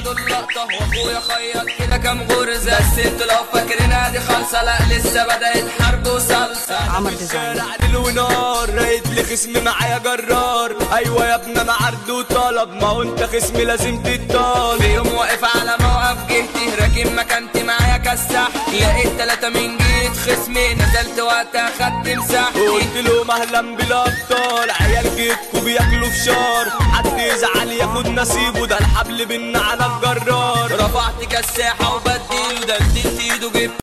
خدوا اللقطة واخويا خيط كده كام غرزة بس انتوا لو فاكرينها دي خالصة لا لسه بدأت حرب وصلصة عمر ديزاين شارع ليل ونار رايت لي خصمي معايا جرار ايوه يا ابني انا عرض وطلب ما هو انت خصمي لازم تتطال في يوم واقف على موقف جهتي راكن مكانتي معايا كسح لقيت تلاتة من جيت خصمي نزلت وقتها خدت مساحتي قلت لهم اهلا بالابطال عيال جيتكوا بياكلوا فشار حد يزعل ياخد نصيبه ده الحبل بينا على الجرار رفعت كساحة وبديله ده اديت ايده جبت